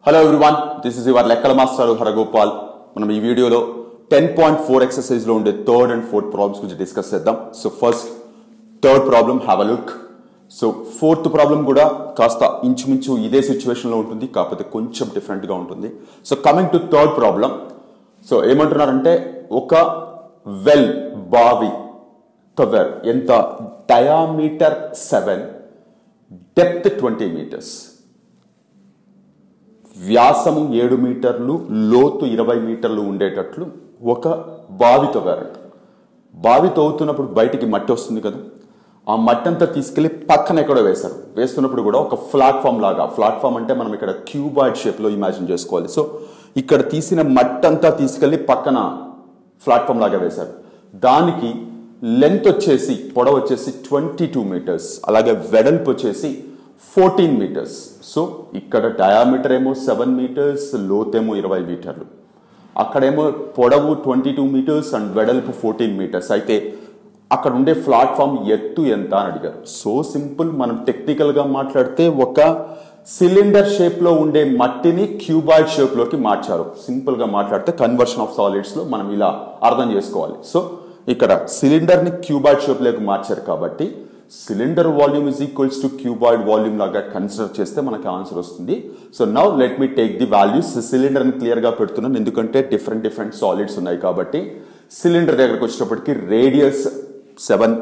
hello everyone this is your లెక్కల master Haragopal మనం ఈ వీడియోలో టెన్ పాయింట్ ఫోర్ ఎక్సర్సైజ్ లో ఉండే థర్డ్ అండ్ ఫోర్త్ ప్రాబ్లమ్స్ గురించి డిస్కస్ చేద్దాం so first third problem have a look so fourth problem కూడా కాస్త ఇంచుమించు ఇదే సిచ్యువేషన్ లో ఉంటుంది కాకపోతే కొంచెం డిఫరెంట్ గా ఉంటుంది so coming to third problem so ఏమంటున్నారంటే ఒక వెల్ బావి తవ్వారు ఎంత diameter seven depth twenty metres వ్యాసము ఏడు మీటర్లు లోతు ఇరవై మీటర్లు ఉండేటట్లు ఒక బావి తవ్వారంట బావి తవ్వుతున్నప్పుడు బయటికి మట్టి వస్తుంది కదా ఆ మట్టి అంతా తీసుకెళ్లి పక్కన ఎక్కడో వేశారు వేస్తున్నప్పుడు కూడా ఒక ప్లాట్ఫామ్ లాగా ప్లాట్ఫామ్ అంటే మనం ఇక్కడ క్యూబాయిడ్ షేప్ లో ఇమాజిన్ చేసుకోవాలి సో ఇక్కడ తీసిన మట్టి అంతా తీసుకెళ్లి పక్కన ప్లాట్ఫామ్ లాగా వేశారు దానికి లెంత్ వచ్చేసి పొడవు వచ్చేసి ట్వంటీ టూ మీటర్స్ అలాగే వెడల్పు వచ్చేసి ఫోర్టీన్ మీటర్స్ సో ఇక్కడ డయామీటర్ ఏమో సెవెన్ మీటర్స్ లోతేమో ఇరవై మీటర్లు అక్కడేమో పొడవు ట్వంటీ టూ మీటర్స్ అండ్ వెడల్పు ఫోర్టీన్ మీటర్స్ అయితే అక్కడ ఉండే ప్లాట్ఫామ్ ఎత్తు ఎంత అని అడిగారు సో సింపుల్ మనం టెక్నికల్ గా మాట్లాడితే ఒక సిలిండర్ షేప్ లో ఉండే మట్టిని క్యూబాయిడ్ షేప్ లోకి మార్చారు సింపుల్ గా మాట్లాడితే కన్వర్షన్ ఆఫ్ సాలిడ్స్ లో మనం ఇలా అర్థం చేసుకోవాలి సో ఇక్కడ సిలిండర్ ని క్యూబాయిడ్ షేప్ లోకి మార్చారు కాబట్టి cylinder volume is equals to cuboid volume లాగా కన్సిడర్ చేస్తే మనకి ఆన్సర్ వస్తుంది so now let me take the values cylinder ని క్లియర్ గా పెడుతున్నాను ఎందుకంటే డిఫరెంట్ డిఫరెంట్ సాలిడ్స్ ఉన్నాయి కాబట్టి సిలిండర్ దగ్గరకు వచ్చేటప్పటికి రేడియస్ సెవెన్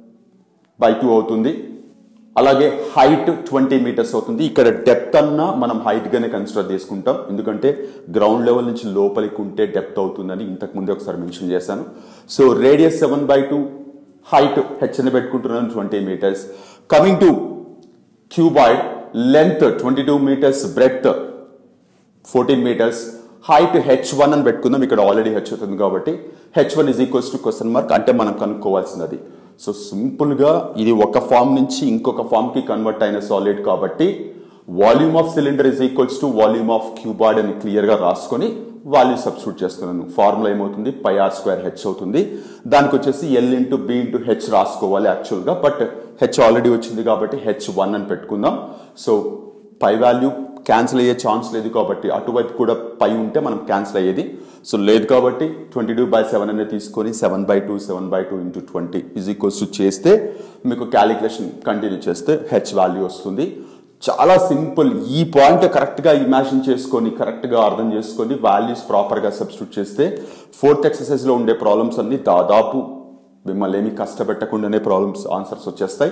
బై టూ అవుతుంది అలాగే హైట్ ట్వంటీ మీటర్స్ అవుతుంది ఇక్కడ డెప్త్ అన్నా మనం హైట్ గానే కన్సిడర్ చేసుకుంటాం ఎందుకంటే గ్రౌండ్ లెవెల్ నుంచి లోపలికి ఉంటే డెప్త్ అవుతుందని ఇంతకు ముందే ఒకసారి మెన్షన్ చేశాను so radius seven by two height H అని పెట్టుకుంటున్నాను twenty metres coming to cuboid length twenty two metres breadth fourteen metres height H one అని పెట్టుకుందాం ఇక్కడ ఆల్రెడీ హెచ్ అవుతుంది కాబట్టి H one is equals to question mark అంటే మనం కనుక్కోవాల్సినది so simple గా ఇది ఒక ఫామ్ నుంచి ఇంకొక ఫామ్ కి కన్వర్ట్ అయిన సాలిడ్ కాబట్టి volume of cylinder is equals to volume of cuboid అని క్లియర్ గా రాసుకొని వాల్యూ సబ్స్టిట్యూట్ చేస్తున్నాను ఫార్ములా ఏమవుతుంది పై ఆర్ స్క్వేర్ హెచ్ అవుతుంది దానికి వచ్చేసి L into B into H రాసుకోవాలి యాక్చువల్ గా బట్ హెచ్ ఆల్రెడీ వచ్చింది కాబట్టి హెచ్ వన్ అని పెట్టుకుందాం సో పై వాల్యూ క్యాన్సిల్ అయ్యే ఛాన్స్ లేదు కాబట్టి అటువైపు కూడా పై ఉంటే మనం క్యాన్సిల్ అయ్యేది సో లేదు కాబట్టి ట్వంటీ టూ బై సెవెన్ అనేది తీసుకొని seven by two seven by two into twenty is equals to చేస్తే మీకు క్యాలిక్యులేషన్ కంటిన్యూ చేస్తే హెచ్ వాల్యూ వస్తుంది చాలా సింపుల్ ఈ పాయింట్ కరెక్ట్ గా ఇమాజిన్ చేసుకొని కరెక్ట్ గా అర్థం చేసుకొని వాల్యూస్ ప్రాపర్ గా సబ్స్టిట్యూట్ చేస్తే ఫోర్త్ ఎక్సర్సైజ్ లో ఉండే ప్రాబ్లమ్స్ అన్ని దాదాపు మిమ్మల్ని ఏమి కష్టపెట్టకుండానే ప్రాబ్లమ్స్ ఆన్సర్స్ వచ్చేస్తాయి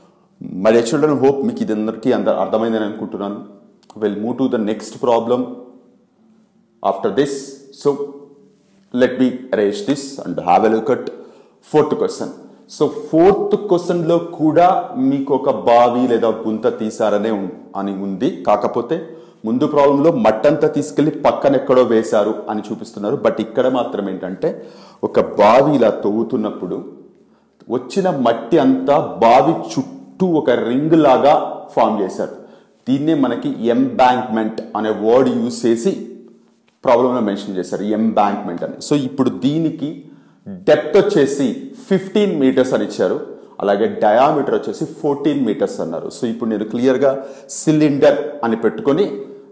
మరి చిల్డ్రన్ హోప్ మీకు ఇది అందరికీ అంద అర్థమైందని అనుకుంటున్నాను will move to the next problem after this so let be arrange this and have a look at fourth question so fourth question లో కూడా మీకు ఒక బావి లేదా గుంత తీసారనే ఉం- అని ఉంది కాకపోతే ముందు ప్రాబ్లంలో మట్టంతా తీసుకెళ్లి పక్కన ఎక్కడో వేశారు అని చూపిస్తున్నారు బట్ ఇక్కడ మాత్రం ఏంటంటే ఒక బావి ఇలా తవ్వుతున్నప్పుడు వచ్చిన మట్టి అంతా బావి చుట్టూ ఒక రింగ్ లాగా ఫామ్ చేశారు దీన్నే మనకి ఎంబాంక్మెంట్ అనే వర్డ్ యూజ్ చేసి ప్రాబ్లంలో మెన్షన్ చేశారు ఎంబాంక్మెంట్ అని సో ఇప్పుడు దీనికి డెప్త్ వచ్చేసి ఫిఫ్టీన్ మీటర్స్ అని ఇచ్చారు అలాగే డయామీటర్ వచ్చేసి ఫోర్టీన్ మీటర్స్ అన్నారు సో ఇప్పుడు నేను క్లియర్గా సిలిండర్ అని పెట్టుకొని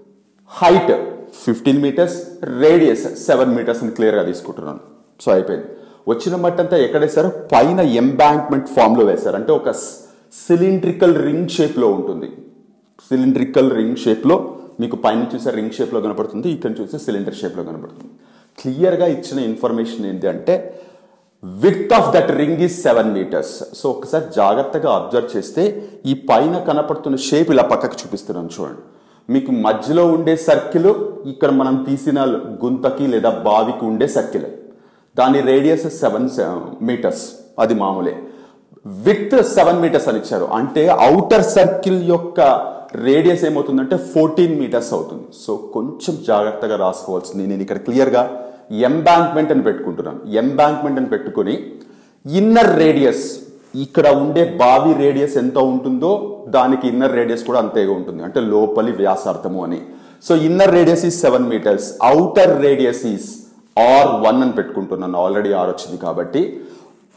height fifteen metres radius seven metres అని క్లియర్గా తీసుకుంటున్నాను సో అయిపోయింది వచ్చిన మట్టి అంతా ఎక్కడ వేశారు పైన ఎంబాంక్మెంట్ ఫామ్లో వేశారు అంటే ఒక సిలిండ్రికల్ రింగ్ షేప్లో ఉంటుంది సిలిండ్రికల్ రింగ్ షేప్లో మీకు పైన చూసే రింగ్ షేప్లో కనపడుతుంది ఇక్కడ చూసే సిలిండర్ షేప్లో కనపడుతుంది క్లియర్గా ఇచ్చిన ఇన్ఫర్మేషన్ ఏంటి అంటే width of that ring is seven metres so ఒకసారి జాగ్రత్తగా అబ్జర్వ్ చేస్తే ఈ పైన కనపడుతున్న షేప్ ఇలా పక్కకు చూపిస్తున్నాను చూడండి మీకు మధ్యలో ఉండే సర్కిల్ ఇక్కడ మనం తీసిన గుంతకి లేదా బావికి ఉండే సర్కిల్ దాని రేడియస్ సెవెన్ మీటర్స్ అది మామూలే విత్ సెవెన్ మీటర్స్ అని ఇచ్చారు అంటే అవుటర్ సర్కిల్ యొక్క రేడియస్ ఏమవుతుందంటే ఫోర్టీన్ మీటర్స్ అవుతుంది సో కొంచెం జాగ్రత్తగా రాసుకోవాల్సింది నేను ఇక్కడ క్లియర్గా ఎంబాంక్మెంట్ అని పెట్టుకుంటున్నాను ఎంబాంక్మెంట్ అని పెట్టుకొని ఇన్నర్ రేడియస్ ఇక్కడ ఉండే బావి రేడియస్ ఎంత ఉంటుందో దానికి ఇన్నర్ రేడియస్ కూడా అంతేగా ఉంటుంది అంటే లోపలి వ్యాసార్థము అని so inner radius is seven metres outer radius is R one అని పెట్టుకుంటున్నాను ఆల్రెడీ ఆర్ వచ్చింది కాబట్టి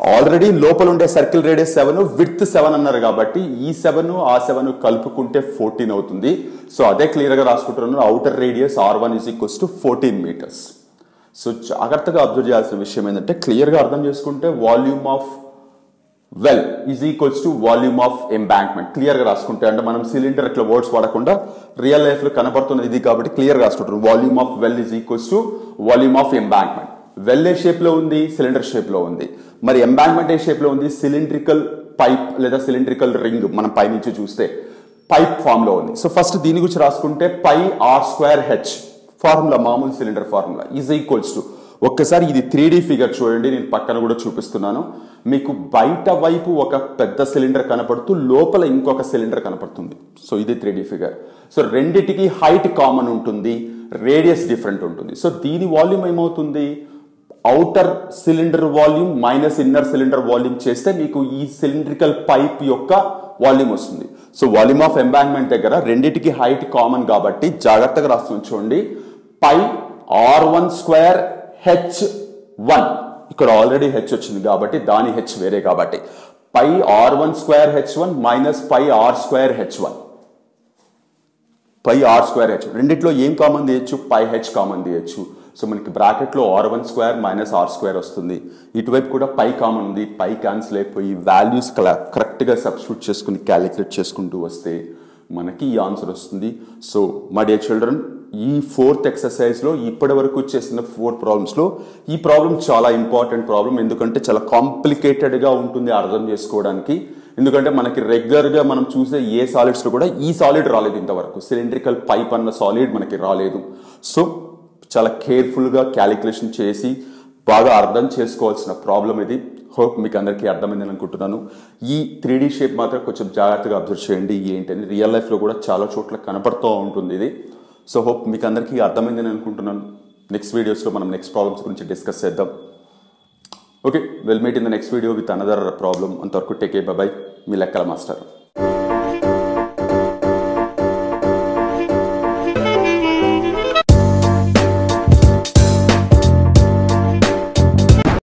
ఆల్రెడీ లోపల ఉండే circle radius seven width seven అన్నారు కాబట్టి ఈ సెవెన్ ఆ సెవెన్ కలుపుకుంటే ఫోర్టీన్ అవుతుంది సో అదే క్లియర్ గా రాసుకుంటున్నాను outer radius R one is equals to fourteen metres so జాగ్రత్తగా అబ్జర్వ్ చేయాల్సిన విషయం ఏంటంటే క్లియర్ గా అర్థం చేసుకుంటే volume of well is equals to volume of embankment clear గా రాసుకుంటే అంటే మనం సిలిండర్ ఇట్లా వర్డ్స్ వాడకుండా రియల్ లైఫ్ లో కనబడుతున్నది ఇది కాబట్టి క్లియర్ గా రాసుకుంటారు volume of well is equals to volume of embankment well ఏ షేప్ లో ఉంది సిలిండర్ షేప్ లో ఉంది మరి ఎంబాంక్మెంట్ ఏ షేప్ లో ఉంది సిలిండ్రికల్ పైప్ లేదా సిలిండ్రికల్ రింగ్ మనం పైనుంచి చూస్తే పైప్ ఫామ్ లో ఉంది సో ఫస్ట్ దీని గురించి రాసుకుంటే pi R square H formula మామూలు cylinder formula is equals to ఒక్కసారి ఇది త్రీ ఫిగర్ చూడండి నేను పక్కన కూడా చూపిస్తున్నాను మీకు బయట వైపు ఒక పెద్ద సిలిండర్ కనపడుతూ లోపల ఇంకొక సిలిండర్ కనపడుతుంది సో ఇది త్రీ ఫిగర్ సో రెండిటికి హైట్ కామన్ ఉంటుంది రేడియస్ డిఫరెంట్ ఉంటుంది సో దీని వాల్యూమ్ ఏమవుతుంది outer cylinder volume minus inner cylinder volume చేస్తే మీకు ఈ సిలిండ్రికల్ పైప్ యొక్క వాల్యూమ్ వస్తుంది సో వాల్యూమ్ ఆఫ్ ఎంబాంక్మెంట్ దగ్గర రెండిటికి హైట్ కామన్ కాబట్టి జాగ్రత్తగా రాస్తుంది చూడండి pi R one square H one ఇక్కడ ఆల్రెడీ హెచ్ వచ్చింది కాబట్టి దాని హెచ్ వేరే కాబట్టి pi R one square H one minus pi R square H one pi R square H రెండిట్లో ఏం కామన్ తీయచ్చు పై హెచ్ కామన్ తీయచ్చు సో మనకి బ్రాకెట్లో R one square minus R square వస్తుంది ఇటువైపు కూడా పై కామన్ ఉంది పై క్యాన్సిల్ అయిపోయి వాల్యూస్ కరెక్ట్గా సబ్స్టిట్యూట్ చేసుకుని క్యాలిక్యులేట్ చేసుకుంటూ వస్తే మనకి ఈ ఆన్సర్ వస్తుంది సో మై డియర్ చిల్డ్రన్ ఈ ఫోర్త్ ఎక్సర్సైజ్లో ఇప్పటి వరకు చేసిన ఫోర్ ప్రాబ్లమ్స్లో ఈ ప్రాబ్లం చాలా ఇంపార్టెంట్ ప్రాబ్లం ఎందుకంటే చాలా కాంప్లికేటెడ్గా ఉంటుంది అర్థం చేసుకోవడానికి ఎందుకంటే మనకి రెగ్యులర్గా మనం చూసే ఏ సాలిడ్స్లో కూడా ఈ సాలిడ్ రాలేదు ఇంతవరకు సిలిండ్రికల్ పైప్ అన్న సాలిడ్ మనకి రాలేదు సో చాలా కేర్ఫుల్గా క్యాలిక్యులేషన్ చేసి బాగా అర్థం చేసుకోవాల్సిన ప్రాబ్లం ఇది హోప్ మీకు అందరికీ అర్థమైందని అనుకుంటున్నాను ఈ త్రీ షేప్ మాత్రం కొంచెం జాగ్రత్తగా అబ్జర్వ్ చేయండి ఏంటని రియల్ లైఫ్లో కూడా చాలా చోట్ల కనపడుతూ ఉంటుంది ఇది సో హోప్ మీకు అందరికీ అర్థమైందని అనుకుంటున్నాను నెక్స్ట్ వీడియోస్లో మనం నెక్స్ట్ ప్రాబ్లమ్స్ గురించి డిస్కస్ చేద్దాం okay we'll meet in the next video with another problem అంతవరకు టేక్ ఏ బాయ్ మీ లెక్కల మాస్టర్